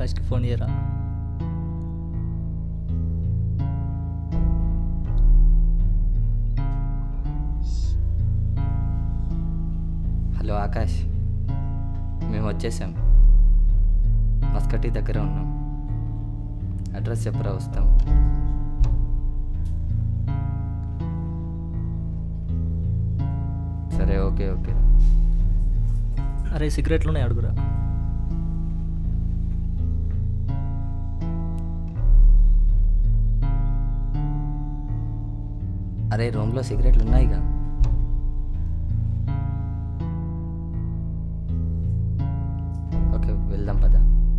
ఆకాష్కి phone చేయరా hello Akash మేము వచ్చేసాం మస్కటి దగ్గర ఉన్నాం అడ్రస్ చెప్పరా వస్తాం సరే ఓకే ఓకే అరే సిగరెట్లు ఉన్నాయి అడుగురా అరే రూమ్లో సిగరెట్లు ఉన్నాయిగా ఓకే వెళ్దాం పద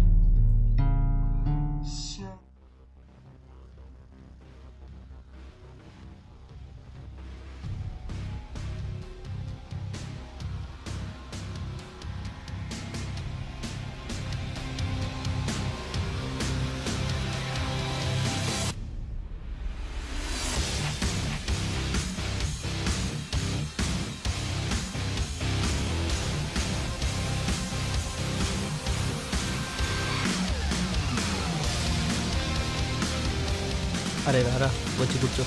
అరే రారా వచ్చి కూర్చో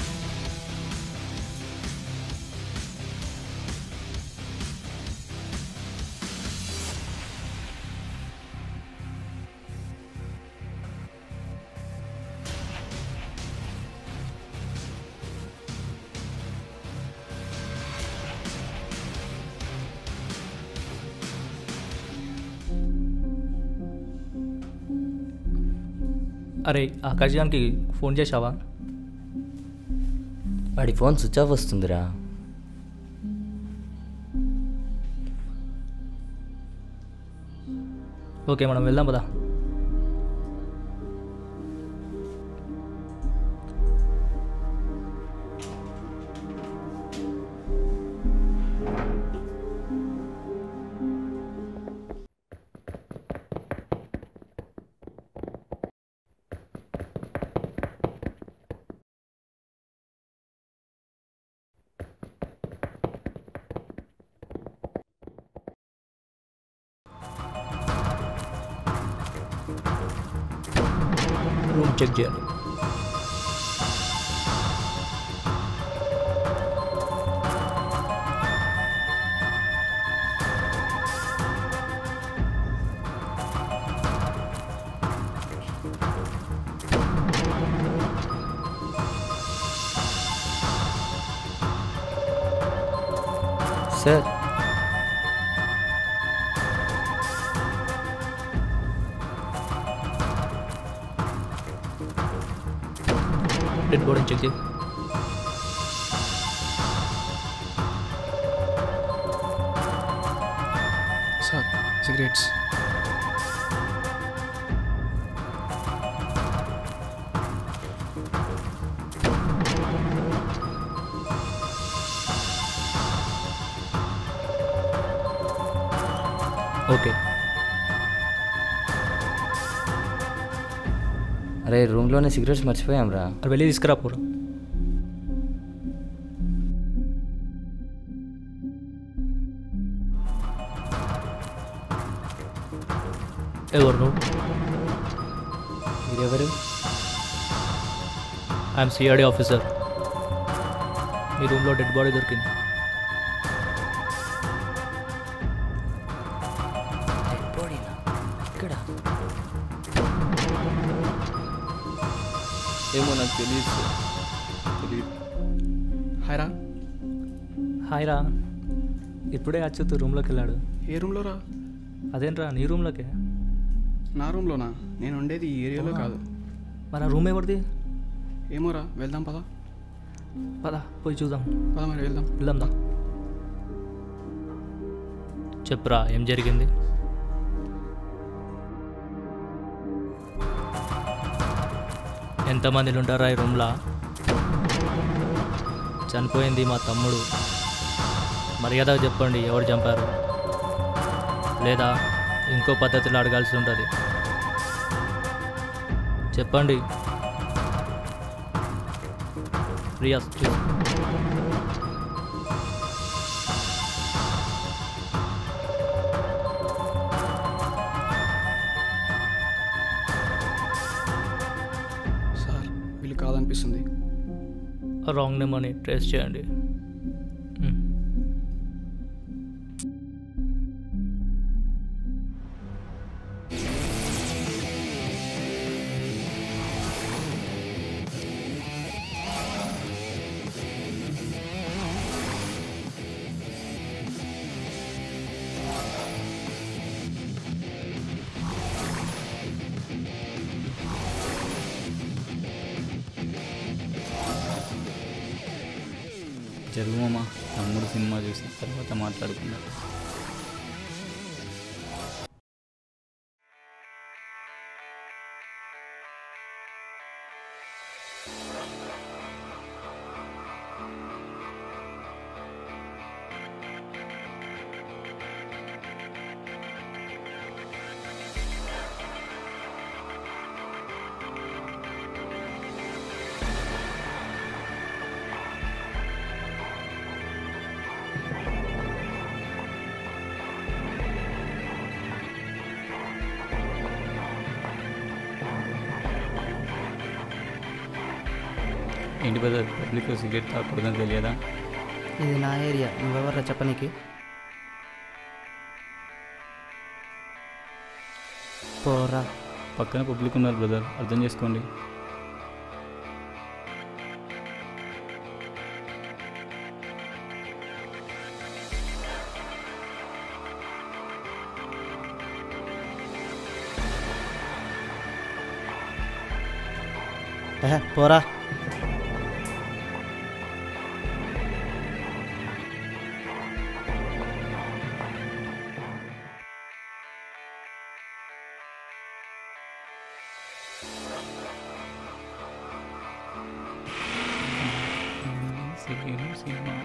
అరే ఆకాష్ గానికి ఫోన్ చేసావా వాడి ఫోన్ స్విచ్ ఆఫ్ వస్తుందిరా ఓకే మనం వెళ్దాం పదా రూమ్ చెక్ చేయాలి సార్ డెడ్ బాడీని చెక్ చేయి సార్ సిగరెట్స్ ఓకే అరే రూమ్లోనే సిగరెట్స్ మర్చిపోయాం రా అది వెళ్ళి తీసుకురా పోరా ఎవరు నువ్వు మీరెవరు ఐఎమ్ సిఆర్డీ ఆఫీసర్ మీ రూమ్లో డెడ్ బాడీ దొరికింది ఇక్కడ ఏమో నాకు తెలియదు సార్ తెలియదు హాయ్ రా హాయ్ రా ఇప్పుడే అచ్యుత్ రూమ్లోకి వెళ్ళాడు ఏ రూమ్లో రా అదేంట్రా నీ రూమ్లోకే నా రూమ్లోనా నేను ఉండేది ఈ ఏరియాలో కాదు మరి ఆ రూమ్ ఎవరిది ఏమో రా వెళ్దాం పదా పద పోయి చూద్దాం పద మరి వెళ్దాం వెళ్దాం దా చెప్పురా ఏం జరిగింది ఎంతమందిని ఉంటారా ఈ రూమ్లో చనిపోయింది మా తమ్ముడు మర్యాదగా చెప్పండి ఎవరు చంపారు లేదా ఇంకో పద్ధతిలో అడగాల్సి ఉంటుంది చెప్పండి రియాస్ చూ రాంగ్ నేమ్ అని ట్రేస్ చేయండి మ్మ్. జరుగుమమ్మా తమ్ముడు సినిమా చూసి తర్వాత మాట్లాడుకుందాం ఏంటి బ్రదర్ పబ్లిక్ సిగరెట్ తాగకూడదని తెలియదా ఇది నా ఏరియా నువ్వెవర్రా చెప్పనీకి పోరా పక్కన పబ్లిక్ ఉన్నారు బ్రదర్ అర్థం చేసుకోండి ఏహే, పోరా సినిమా సినిమా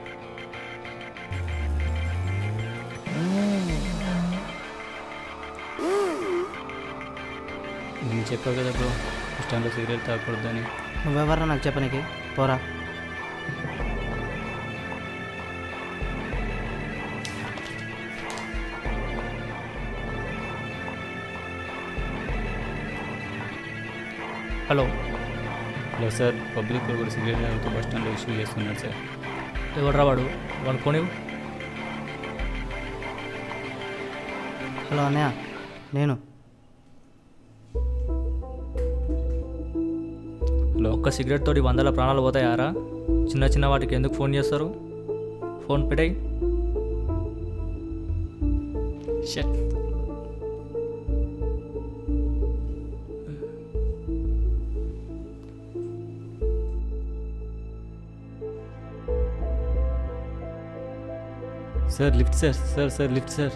నేను చెప్పావు కదా బ్రో ఇష్టంలో సిగరెట్ తాగకూడదని నువ్వెవర్రా నాకు చెప్పనీకి పోరా హలో హలో సార్ పబ్లిక్ కూడా సిగరెట్ తాగుతూ బస్ స్టాండ్లో ఇష్యూ చేస్తున్నాడు సార్ ఎవడ్రా వాడు వాడు పోనివ్వు హలో అన్నయ్య నేను హలో ఒక్క సిగరెట్ తోటి వందల ప్రాణాలు పోతాయారా చిన్న చిన్న వాటికి ఎందుకు ఫోన్ చేస్తారు ఫోన్ పెట్టాయి shut sir lift sir sir sir lift sir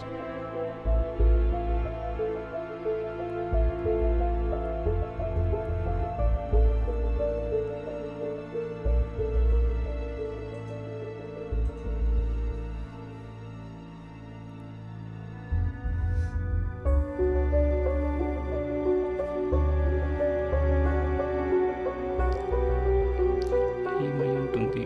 ఏమై ఉంటుంది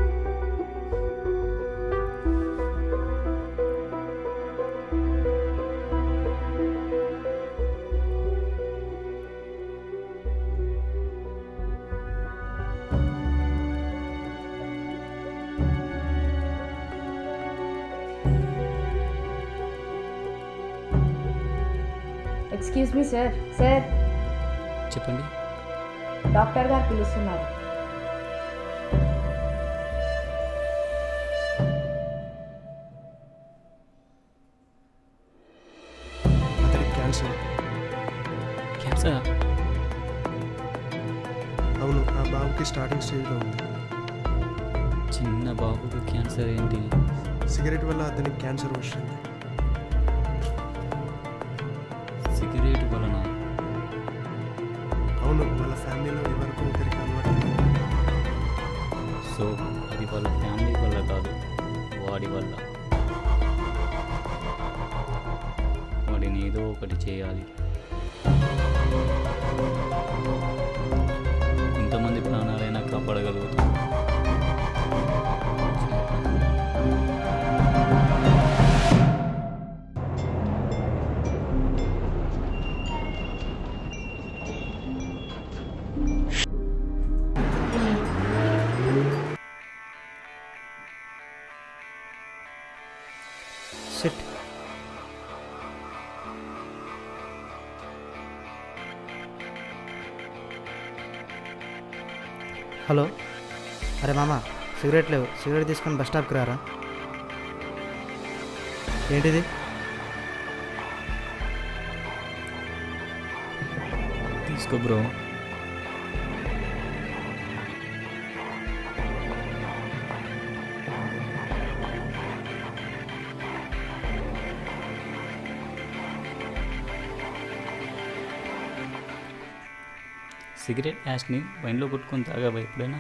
ఎక్స్క్యూజ్ మీ సార్ సార్ చెప్పండి డాక్టర్ గారు పిలుస్తున్నారు అతనికి క్యాన్సర్ క్యాన్సర్ అవును ఆ బాబుకి స్టార్టింగ్ స్టేజ్లో ఉంది చిన్న బాబుకి క్యాన్సర్ ఏంటి సిగరెట్ వల్ల అతనికి క్యాన్సర్ వచ్చింది సిగరెట్ వలన అవును వాళ్ళ ఫ్యామిలీలో ఎవరికో ఒకరికి అలవాటు ఉంది. సో అది వాళ్ళ ఫ్యామిలీ వల్ల కాదు వాడి వల్ల వాడిని ఏదో ఒకటి చేయాలి ఇంతమంది ప్రాణాలైనా కాపాడగలుగుతాం సిట్ హలో అరే మామ సిగరెట్ లేవు సిగరెట్ తీసుకొని బస్ స్టాప్కి రారా ఏంటిది తీసుకో బ్రో సిగరెట్ యాష్ని వైన్లో కొట్టుకొని తాగావా ఎప్పుడైనా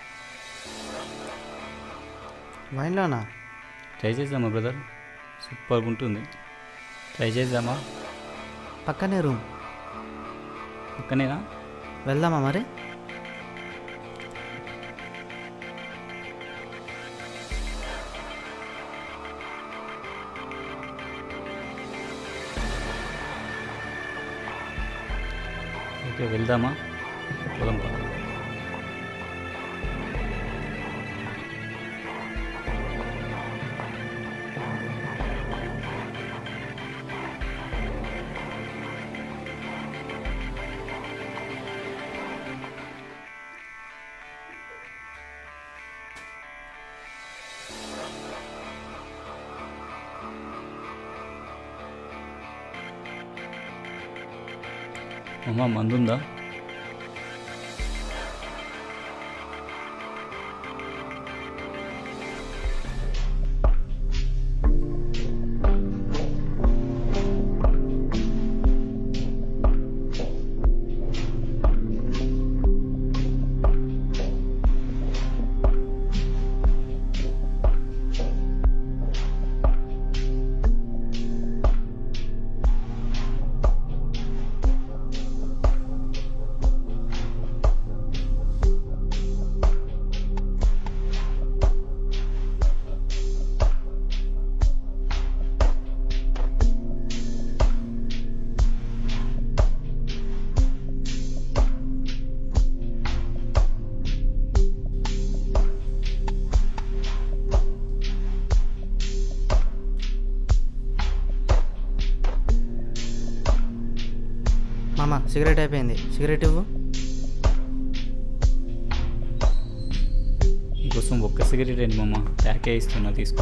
వైన్లోనా ట్రై చేద్దామా బ్రదర్ సూపర్గా ఉంటుంది ట్రై చేద్దామా పక్కనే రూమ్ పక్కనేనా వెళ్దామా మరి ఓకే వెళ్దామా పోదాం పద. అమ్మా మందుందా మామ సిగరెట్ అయిపోయింది సిగరెట్ ఇవ్వు నీకోసం ఒక్క సిగరెట్ ఏంటి మామ ప్యాకే ఇస్తున్నా తీసుకో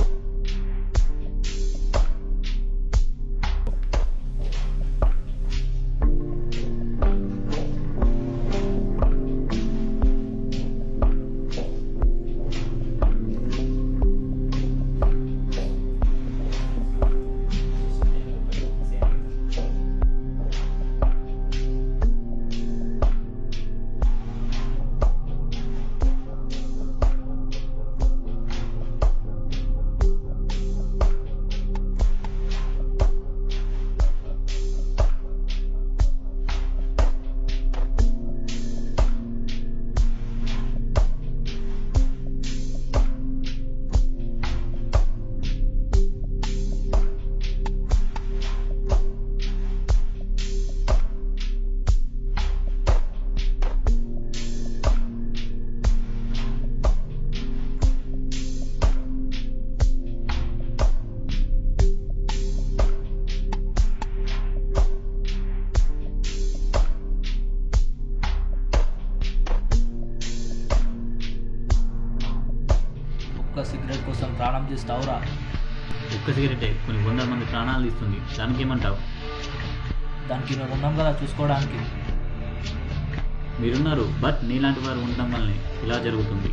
ఒక్క సిగరెట్ కోసం ప్రాణం తీస్తావురా ఒక్క సిగరెటే కొన్ని వందల మంది ప్రాణాలు తీస్తుంది దానికి ఏమంటావు దానికి మేము ఉన్నాం కదా చూసుకోవడానికి మీరున్నారు బట్ నీలాంటి వారు ఉండడం వల్లనే ఇలా జరుగుతుంది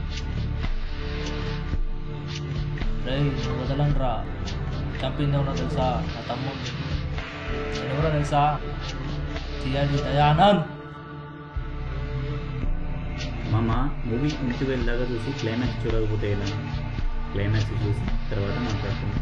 రే నువ్వు వదలను రా చంపింది ఎవరో తెలుసా నా తమ్ముడిని నేను ఎవరో తెలుసా సిఐడి దయానంద్ మామ మూవీ ఇంటికి వెళ్ళాక చూసి క్లైమాక్స్ చూడకపోతే ఎలా క్లైమాక్స్ చూసి తర్వాత మాట్లాడుతున్నాం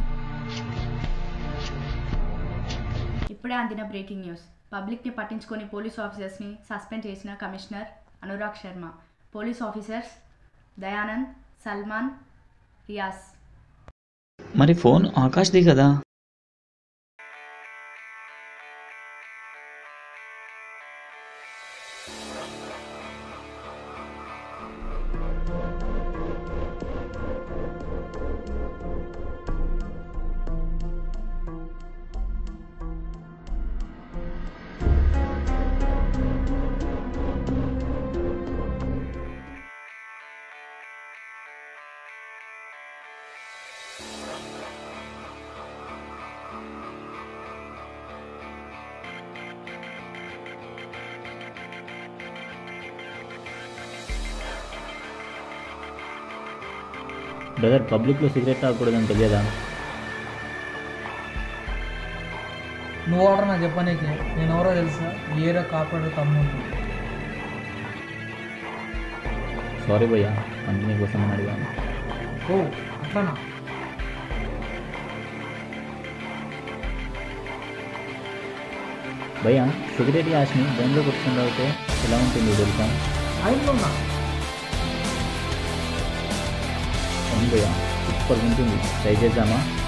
ఇప్పుడే అందిన బ్రేకింగ్ న్యూస్ పబ్లిక్ని పట్టించుకొని పోలీస్ ఆఫీసర్స్ని సస్పెండ్ చేసిన commissioner Anurag Sharma police officers Dayanand Salman Riyaz మరి ఫోన్ ఆకాష్ది కదా బ్రదర్ పబ్లిక్లో సిగరెట్ తాగకూడదని తెలియదా నువ్వు ఆర్డర్ నాకు చెప్పనీకి నేను ఎవరో తెలుసా ఏరో కాపాడు తమ్ముడు సారీ భయ్యా కంపెనీ కోసం అని అడిగాను ఓ అట్లనా భయ్యా సిగరెట్ గ్యాస్ని బండ్లో కొట్టుకుని తాగితే ఎలా ఉంటుందో తెలుసా అయినా అవును భయ్యా సూపర్ ఉంటుంది ట్రై చేద్దామా